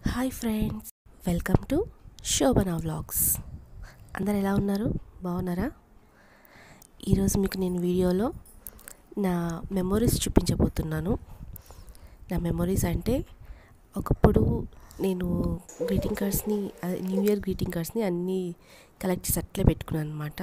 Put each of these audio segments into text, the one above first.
Hi friends welcome to Shobhana vlogs అందరు ఎలా ఉన్నారు బాగున్నారా ఈరోజు మీకు నేను వీడియోలో నా మెమొరీస్ చూపించబోతున్నాను నా మెమొరీస్ అంటే ఒకప్పుడు నేను గ్రీటింగ్ కార్డ్స్ని అదే న్యూ ఇయర్ గ్రీటింగ్ కార్డ్స్ని అన్నీ కలెక్ట్ చేసి అట్లే పెట్టుకున్నాను అనమాట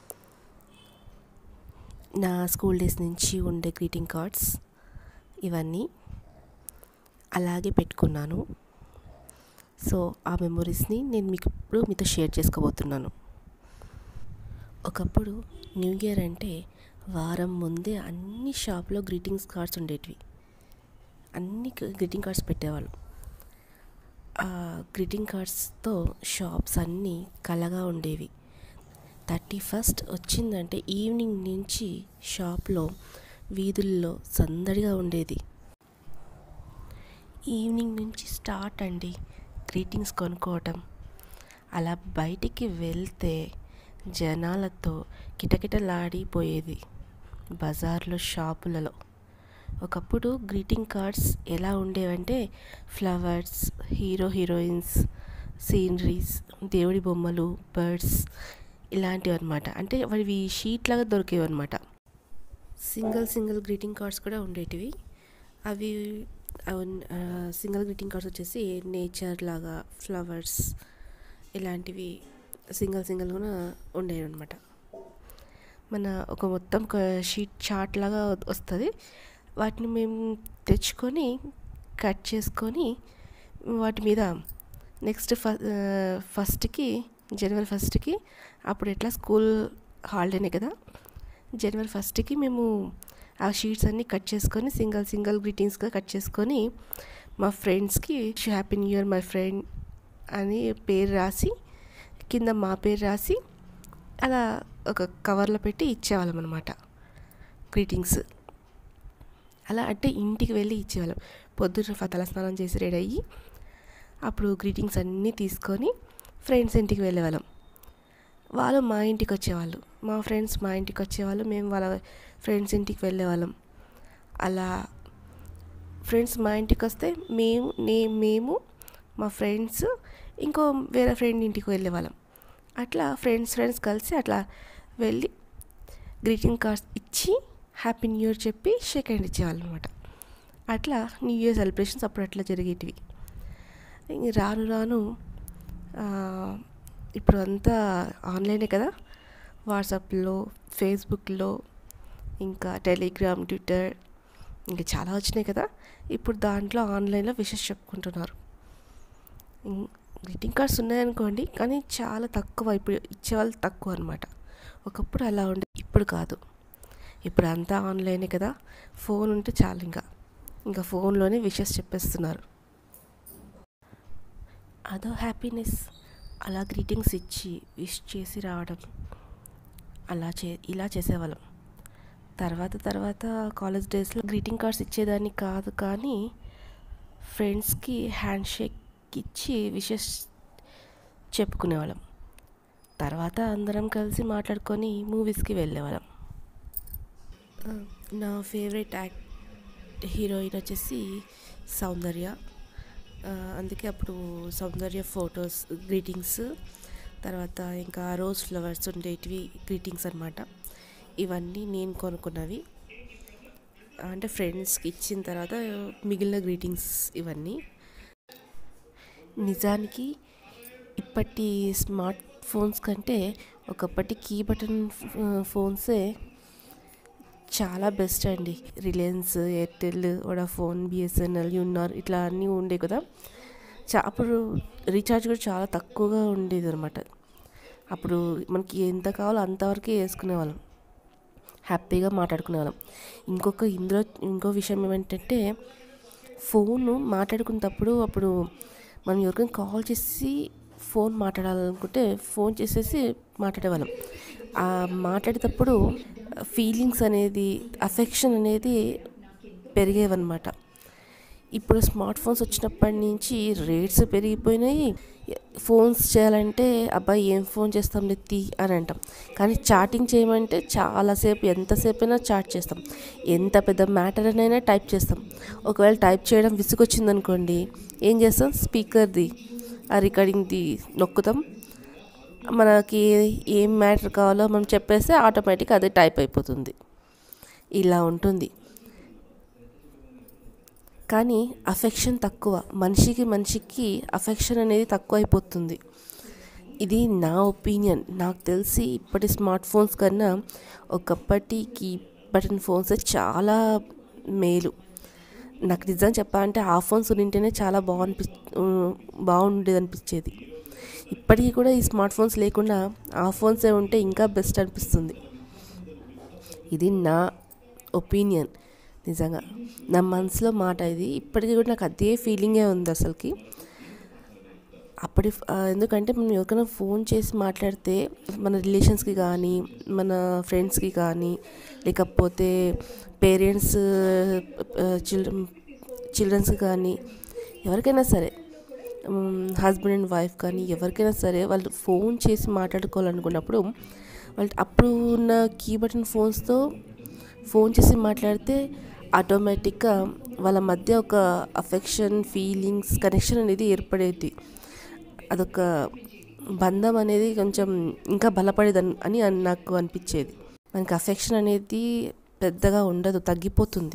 నా స్కూల్ డేస్ నుంచి ఉండే గ్రీటింగ్ కార్డ్స్ ఇవన్నీ అలాగే పెట్టుకున్నాను సో ఆ మెమొరీస్ని నేను మీకు ఇప్పుడు మీతో షేర్ చేసుకోబోతున్నాను ఒకప్పుడు న్యూ ఇయర్ అంటే వారం ముందే అన్ని షాప్లో గ్రీటింగ్స్ కార్డ్స్ ఉండేటివి అన్ని గ్రీటింగ్ కార్డ్స్ పెట్టేవాళ్ళు ఆ గ్రీటింగ్ కార్డ్స్తో షాప్స్ అన్నీ కలగా ఉండేవి థర్టీ ఫస్ట్ వచ్చిందంటే ఈవినింగ్ నుంచి షాప్లో వీధుల్లో సందడిగా ఉండేది ఈవినింగ్ నుంచి స్టార్ట్ అండి గ్రీటింగ్స్ కొనుక్కోవటం అలా బయటికి వెళ్తే జనాలతో కిటకిటలాడిపోయేది బజార్లో షాపులలో ఒకప్పుడు గ్రీటింగ్ కార్డ్స్ ఎలా ఉండేవంటే ఫ్లవర్స్ హీరో హీరోయిన్స్ సీనరీస్ దేవుడి బొమ్మలు బర్డ్స్ ఇలాంటివి అనమాట అంటే అవి షీట్ లాగా దొరికేవి అనమాట సింగిల్ సింగిల్ గ్రీటింగ్ కార్డ్స్ కూడా ఉండేటివి అవి సింగిల్ గ్రీటింగ్ కార్డ్స్ వచ్చేసి నేచర్ లాగా ఫ్లవర్స్ ఇలాంటివి సింగిల్ సింగిల్ కూడా ఉండేవి అనమాట మన ఒక మొత్తం ఒక షీట్ చార్ట్ లాగా వస్తుంది వాటిని మేము తెచ్చుకొని కట్ చేసుకొని వాటి మీద నెక్స్ట్ ఫ ఫస్ట్కి జనవరి ఫస్ట్కి అప్పుడు ఎట్లా స్కూల్ హాలిడేనే కదా జనవరి ఫస్ట్కి మేము ఆ షీట్స్ అన్నీ కట్ చేసుకొని సింగిల్ సింగిల్ గ్రీటింగ్స్గా కట్ చేసుకొని మా ఫ్రెండ్స్కి happy new year my friend అని పేరు రాసి కింద మా పేరు రాసి అలా ఒక కవర్లో పెట్టి ఇచ్చేవాళ్ళం అనమాట గ్రీటింగ్స్ అలా అంటే ఇంటికి వెళ్ళి ఇచ్చేవాళ్ళం పొద్దున్న తలస్నానం చేసి రెడీ అయ్యి అప్పుడు గ్రీటింగ్స్ అన్నీ తీసుకొని ఫ్రెండ్స్ ఇంటికి వెళ్ళేవాళ్ళం వాళ్ళు మా ఇంటికి వచ్చేవాళ్ళు మా ఫ్రెండ్స్ మా ఇంటికి వచ్చేవాళ్ళు మేము వాళ్ళ ఫ్రెండ్స్ ఇంటికి వెళ్ళేవాళ్ళం అలా ఫ్రెండ్స్ మా ఇంటికి వస్తే మేము నే మేము మా ఫ్రెండ్స్ ఇంకో వేరే ఫ్రెండ్ ఇంటికి వెళ్ళేవాళ్ళం అట్లా ఫ్రెండ్స్ ఫ్రెండ్స్ కలిసి అట్లా వెళ్ళి గ్రీటింగ్ కార్డ్స్ ఇచ్చి హ్యాపీ న్యూ ఇయర్ చెప్పి షేక్ హ్యాండ్ ఇచ్చేవాళ్ళం అనమాట అట్లా న్యూ ఇయర్ సెలబ్రేషన్స్ అప్పుడు అట్లా జరిగేటివి రాను రాను ఇప్పుడు అంతా ఆన్లైనే కదా వాట్సాప్లో ఫేస్బుక్లో ఇంకా టెలిగ్రామ్ ట్విట్టర్ ఇంకా చాలా వచ్చినాయి కదా ఇప్పుడు దాంట్లో ఆన్లైన్లో విషెస్ చెప్పుకుంటున్నారు గ్రీటింగ్ కార్డ్స్ ఉన్నాయనుకోండి కానీ చాలా తక్కువ ఇప్పుడు ఇచ్చేవాళ్ళు తక్కువ అనమాట ఒకప్పుడు అలా ఉండే ఇప్పుడు కాదు ఇప్పుడు అంతా ఆన్లైనే కదా ఫోన్ ఉంటే చాలు ఇంకా ఇంకా ఫోన్లోనే విషెస్ చెప్పేస్తున్నారు అదో హ్యాపీనెస్ అలా గ్రీటింగ్స్ ఇచ్చి విష్ చేసి రావడం అలా చే ఇలా చేసేవాళ్ళం తర్వాత తర్వాత కాలేజ్ డేస్లో గ్రీటింగ్ కార్డ్స్ ఇచ్చేదాన్ని కాదు కానీ ఫ్రెండ్స్కి హ్యాండ్ షేక్ ఇచ్చి విషెస్ చెప్పుకునేవాళ్ళం తర్వాత అందరం కలిసి మాట్లాడుకొని మూవీస్కి వెళ్ళేవాళ్ళం నా ఫేవరెట్ యాక్ట్ హీరోయిన్ వచ్చేసి సౌందర్య అందుకే అప్పుడు సౌందర్య ఫొటోస్ గ్రీటింగ్స్ తర్వాత ఇంకా రోజ్ ఫ్లవర్స్ ఉండేటివి గ్రీటింగ్స్ అనమాట ఇవన్నీ నేను కొనుక్కున్నవి అంటే ఫ్రెండ్స్కి ఇచ్చిన తర్వాత మిగిలిన గ్రీటింగ్స్ ఇవన్నీ నిజానికి ఇప్పటి స్మార్ట్ ఫోన్స్ కంటే ఒకప్పటి కీ బటన్ ఫోన్సే చాలా బెస్ట్ అండి రిలయన్స్ ఎయిర్టెల్ వడాఫోన్ బిఎస్ఎన్ఎల్ యూనార్ ఇట్లా అన్నీ ఉండే కదా చా అప్పుడు రీఛార్జ్ కూడా చాలా తక్కువగా ఉండేది అనమాట అప్పుడు మనకి ఎంత కావాలో అంతవరకే వేసుకునేవాళ్ళం హ్యాపీగా మాట్లాడుకునేవాళ్ళం ఇంకొక ఇందులో ఇంకో విషయం ఏమంటే ఫోను మాట్లాడుకునేటప్పుడు అప్పుడు మనం ఎవరికైనా కాల్ చేసి ఫోన్ మాట్లాడాలనుకుంటే ఫోన్ చేసేసి మాట్లాడేవాళ్ళం ఆ మాట్లాడేటప్పుడు ఫీలింగ్స్ అనేది అఫెక్షన్ అనేది పెరిగేవన్నమాట ఇప్పుడు స్మార్ట్ ఫోన్స్ వచ్చినప్పటి నుంచి రేట్స్ పెరిగిపోయినాయి ఫోన్స్ చేయాలంటే అబ్బాయి ఏం ఫోన్ చేస్తాం నెత్తి అని అంటాం కానీ చాటింగ్ చేయమంటే చాలాసేపు ఎంతసేపు అయినా చాట్ చేస్తాం ఎంత పెద్ద మ్యాటర్ అయినా టైప్ చేస్తాం ఒకవేళ టైప్ చేయడం విసుగొచ్చిందనుకోండి ఏం చేస్తాం స్పీకర్ది ఆ రికార్డింగ్ది నొక్కుతాం మనకి ఏం మ్యాటర్ కావాలో మనం చెప్పేస్తే ఆటోమేటిక్ అదే టైప్ అయిపోతుంది ఇలా ఉంటుంది కానీ అఫెక్షన్ తక్కువ మనిషికి మనిషికి అఫెక్షన్ అనేది తక్కువ అయిపోతుంది ఇది నా ఒపీనియన్ నాకు తెలిసి ఇప్పటి స్మార్ట్ ఫోన్స్ కన్నా ఒకప్పటి కీ బటన్ ఫోన్స్ చాలా మేలు నాకు నిజం చెప్పాలంటే ఆ ఫోన్స్ ఉంటేనే చాలా బాగనిపి బాగుండేది అనిపించేది ఇప్పటికీ కూడా ఈ స్మార్ట్ ఫోన్స్ లేకుండా ఆ ఫోన్సే ఉంటే ఇంకా బెస్ట్ అనిపిస్తుంది ఇది నా ఒపీనియన్ నిజంగా నా మనసులో మాట ఇది ఇప్పటికీ కూడా నాకు అదే ఫీలింగే ఉంది అసలుకి అప్పటి ఎందుకంటే మనం ఎవరికైనా ఫోన్ చేసి మాట్లాడితే మన రిలేషన్స్కి కానీ మన ఫ్రెండ్స్కి కానీ లేకపోతే పేరెంట్స్ చిల్డ్రన్ చిల్డ్రన్స్కి కానీ ఎవరికైనా సరే హస్బెండ్ అండ్ వైఫ్ కానీ ఎవరికైనా సరే వాళ్ళు ఫోన్ చేసి మాట్లాడుకోవాలనుకున్నప్పుడు వాళ్ళు అప్పుడు ఉన్న కీ బటన్ ఫోన్స్తో ఫోన్ చేసి మాట్లాడితే ఆటోమేటిక్గా వాళ్ళ మధ్య ఒక అఫెక్షన్ ఫీలింగ్స్ కనెక్షన్ అనేది ఏర్పడేది అదొక బంధం అనేది కొంచెం ఇంకా బలపడేది అని నాకు అనిపించేది మనకి అఫెక్షన్ అనేది పెద్దగా ఉండదు తగ్గిపోతుంది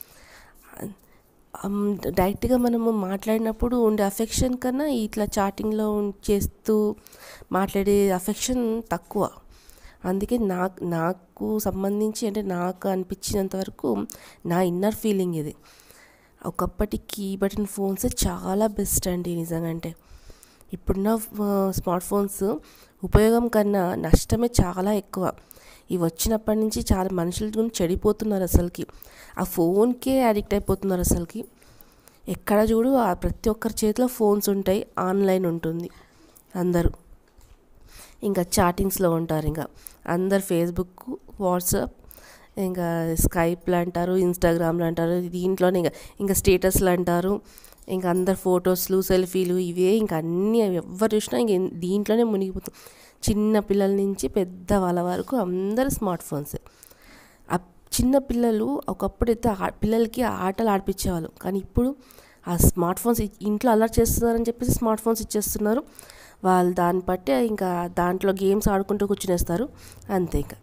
డైరెక్ట్గా మనము మాట్లాడినప్పుడు ఉండే అఫెక్షన్ కన్నా ఇట్లా చాటింగ్లో చేస్తూ మాట్లాడే అఫెక్షన్ తక్కువ అందుకే నాకు నాకు సంబంధించి అంటే నాకు అనిపించినంత వరకు నా ఇన్నర్ ఫీలింగ్ ఇది ఒకప్పటి కీ బటన్ ఫోన్స్ చాలా బెస్ట్ అండి నిజంగా అంటే ఇప్పుడున్న స్మార్ట్ ఫోన్స్ ఉపయోగం కన్నా నష్టమే చాలా ఎక్కువ ఇవి వచ్చినప్పటి నుంచి చాలా మనుషులు చెడిపోతున్నారు అసలుకి ఆ ఫోన్కే అడిక్ట్ అయిపోతున్నారు అసలుకి ఎక్కడ చూడు ప్రతి ఒక్కరి చేతిలో ఫోన్స్ ఉంటాయి ఆన్లైన్ ఉంటుంది అందరూ ఇంకా చాటింగ్స్లో ఉంటారు ఇంకా అందరు ఫేస్బుక్ వాట్సాప్ ఇంకా స్కైప్లు అంటారు ఇన్స్టాగ్రామ్లు అంటారు దీంట్లోనే ఇంకా ఇంకా స్టేటస్లు అంటారు ఇంకా అందరు ఫొటోస్లు సెల్ఫీలు ఇవే ఇంకా అన్నీ ఎవరు చూసినా ఇంక దీంట్లోనే మునిగిపోతాం చిన్న పిల్లల నుంచి పెద్ద వాళ్ళ వరకు అందరు స్మార్ట్ ఫోన్స్ చిన్న పిల్లలు ఒకప్పుడైతే పిల్లలకి ఆటలు ఆడిపించేవాళ్ళు కానీ ఇప్పుడు ఆ స్మార్ట్ ఫోన్స్ ఇంట్లో అలర్ట్ చేస్తున్నారని చెప్పేసి స్మార్ట్ ఫోన్స్ ఇచ్చేస్తున్నారు వాళ్ళు దాన్ని బట్టి ఇంకా దాంట్లో గేమ్స్ ఆడుకుంటూ కూర్చునేస్తారు అంతే ఇంకా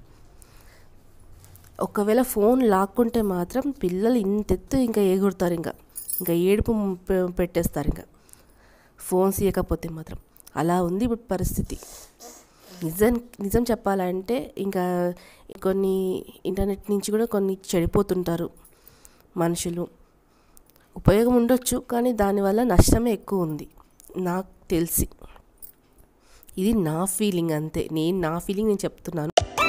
ఒకవేళ ఫోన్ లాక్కుంటే మాత్రం పిల్లలు ఇంతెత్తు ఇంకా ఎగురుతారు ఇంకా ఇంకా ఏడుపు పెట్టేస్తారు ఇంకా ఫోన్స్ ఇవ్వకపోతే మాత్రం అలా ఉంది ఇప్పుడు పరిస్థితి నిజం నిజం చెప్పాలంటే ఇంకా కొన్ని ఇంటర్నెట్ నుంచి కూడా కొన్ని చెడిపోతుంటారు మనుషులు ఉపయోగం ఉండొచ్చు కానీ దానివల్ల నష్టమే ఎక్కువ ఉంది నాకు తెలిసి ఇది నా ఫీలింగ్ అంతే నేను నా ఫీలింగ్ నేను చెప్తున్నాను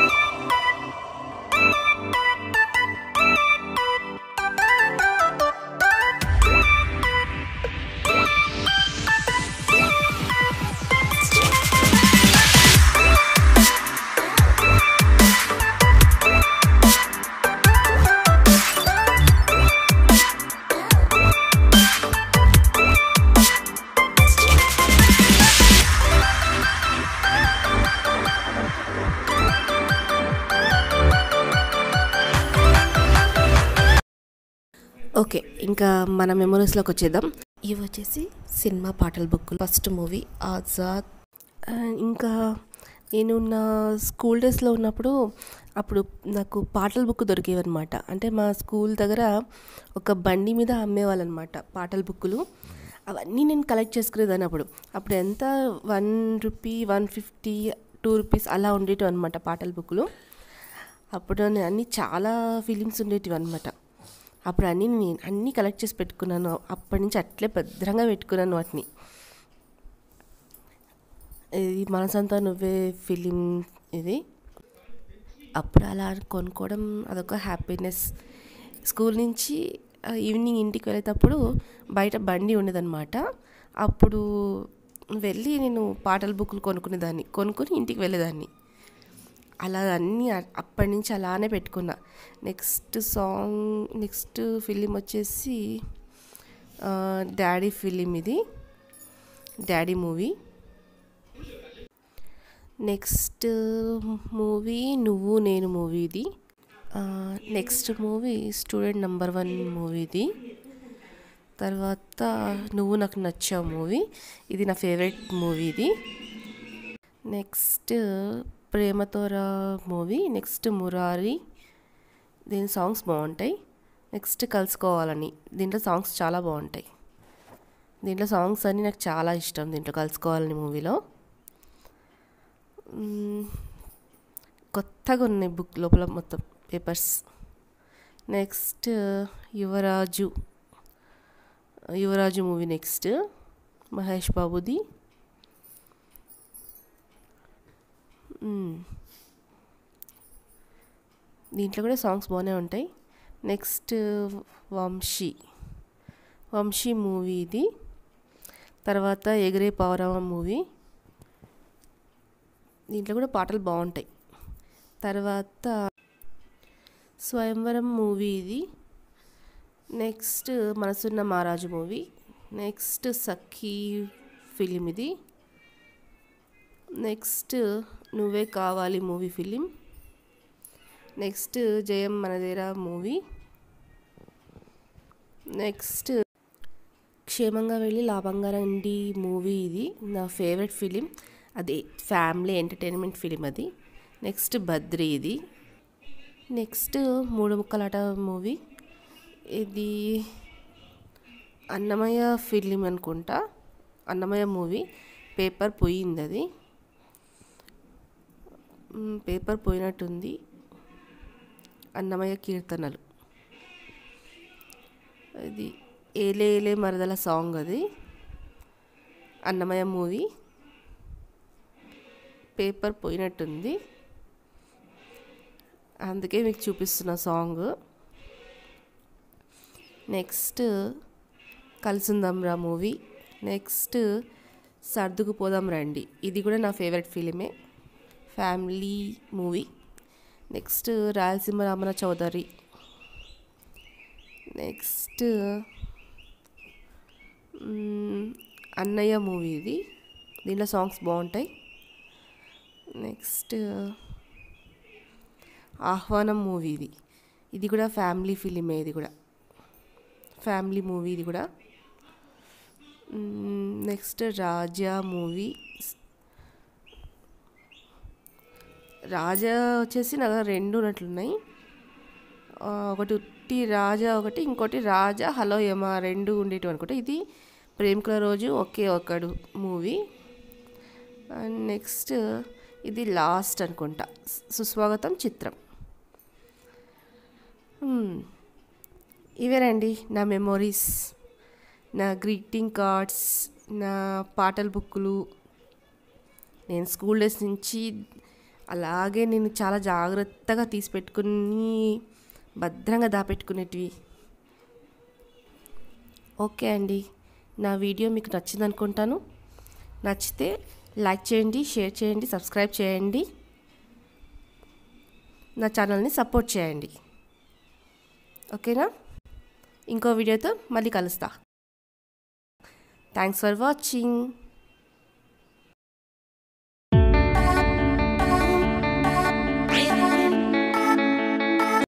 ఓకే ఇంకా మన మెమరీస్లోకి వచ్చేద్దాం ఇవి వచ్చేసి సినిమా పాటల బుక్ ఫస్ట్ మూవీ ఆజాద్ ఇంకా నేను నా స్కూల్ డేస్లో ఉన్నప్పుడు అప్పుడు నాకు పాటల బుక్ దొరికేవన్నమాట అంటే మా స్కూల్ దగ్గర ఒక బండి మీద అమ్మేవాళ్ళనమాట పాటల బుక్కులు అవన్నీ నేను కలెక్ట్ చేసుకునేదాన్ని అప్పుడు అప్పుడు ఎంత one rupee one fifty two rupees అలా ఉండేటివి అనమాట పాటల బుక్కులు అప్పుడు అన్నీ చాలా ఫీలింగ్స్ ఉండేటివి అనమాట అప్పుడు అన్నీ నేను అన్నీ కలెక్ట్ చేసి పెట్టుకున్నాను అప్పటి నుంచి అట్లే భద్రంగా పెట్టుకున్నాను వాటిని ఇది మనసంతా నువ్వే ఫిలిం ఇది అప్పుడు అలా కొనుక్కోవడం అదొక హ్యాపీనెస్ స్కూల్ నుంచి ఈవినింగ్ ఇంటికి వెళ్ళేటప్పుడు బయట బండి ఉండేదన్నమాట అప్పుడు వెళ్ళి నేను పాటల బుక్లు కొనుక్కునేదాన్ని కొనుక్కొని ఇంటికి వెళ్ళేదాన్ని అలా అన్నీ అప్పటి నుంచి అలానే పెట్టుకున్నా నెక్స్ట్ సాంగ్ నెక్స్ట్ ఫిలిం వచ్చేసి డాడీ ఫిలిం ఇది Daddy movie next movie Nuvvu Nenu movie ఇది next movie student number one movie ఇది తర్వాత నువ్వు నాకు నచ్చావు మూవీ ఇది నా ఫేవరెట్ మూవీ ఇది next Prematho Raa movie next Murari దీని సాంగ్స్ బాగుంటాయి నెక్స్ట్ కలుసుకోవాలని దీంట్లో సాంగ్స్ చాలా బాగుంటాయి దీంట్లో సాంగ్స్ అన్నీ నాకు చాలా ఇష్టం దీంట్లో కలుసుకోవాలని మూవీలో మ్మ్. కొత్తగా ఉన్నాయి బుక్ లోపల మొత్తం పేపర్స్ నెక్స్ట్ యువరాజు యువరాజు మూవీ నెక్స్ట్ మహేష్ బాబుది మ్మ్. దీంట్లో కూడా సాంగ్స్ బాగానే ఉంటాయి నెక్స్ట్ వంశీ వంశీ మూవీ ఇది తర్వాత ఎగిరే పౌరవ మూవీ దీంట్లో కూడా పాటలు బాగుంటాయి తర్వాత స్వయంవరం మూవీ ఇది next Manasunna Maharaju movie next Sakhi film ఇది next Nuvve Kavali movie film next జయం మనదేరా మూవీ నెక్స్ట్ క్షేమంగా వెళ్ళి లాభంగా రండి మూవీ ఇది నా ఫేవరెట్ ఫిలిం అది ఫ్యామిలీ ఎంటర్టైన్మెంట్ ఫిలిం అది నెక్స్ట్ బద్రి ఇది నెక్స్ట్ మూడు ముక్కలాట మూవీ ఇది అన్నమయ్య ఫిలిం అనుకుంటా అన్నమయ్య మూవీ పేపర్ పోయింది అది మ్, పేపర్ పోయినట్టుంది అన్నమయ్య కీర్తనలు ఇది ఏలే ఏలే మరదల సాంగ్ అది అన్నమయ్య మూవీ పేపర్ పోయినట్టుంది అందుకే మీకు చూపిస్తున్న song next Kalisundam Raa movie next Sarduku Podam Randi ఇది కూడా నా ఫేవరెట్ ఫిలిమే family movie next Rayalaseema Ramanna Chowdary next మ్, అన్నయ్య మూవీ ఇది దీంట్లో సాంగ్స్ బాగుంటాయి నెక్స్ట్ ఆహ్వానం మూవీ ఇది ఇది కూడా ఫ్యామిలీ ఫిలిమే ఇది కూడా ఫ్యామిలీ మూవీ ఇది కూడా నెక్స్ట్ రాజా మూవీ రాజా వచ్చేసి నా దగ్గర రెండు ఉన్నట్లున్నాయి ఆ, ఒకటి ఉట్టి రాజా ఒకటి ఇంకోటి రాజా హలో యమ రెండు ఉండేటివి అనుకుంటా ఇది ప్రేమికుల Roju Oke Okkadu movie and next ఇది లాస్ట్ అనుకుంటా సుస్వాగతం చిత్రం మ్మ్. ఇవేనండి నా మెమొరీస్ నా గ్రీటింగ్ కార్డ్స్ నా పాటల బుక్కులు నేను స్కూల్ డేస్ నుంచి అలాగే నేను చాలా జాగ్రత్తగా తీసి పెట్టుకుని భద్రంగా దాపెట్టుకునేటివి ఓకే అండి నా వీడియో మీకు నచ్చింది అనుకుంటాను నచ్చితే లైక్ చేయండి షేర్ చేయండి సబ్స్క్రైబ్ చేయండి నా ఛానల్ని సపోర్ట్ చేయండి ఓకేనా ఇంకో వీడియోతో మళ్ళీ కలుస్తా థ్యాంక్స్ ఫర్ వాచింగ్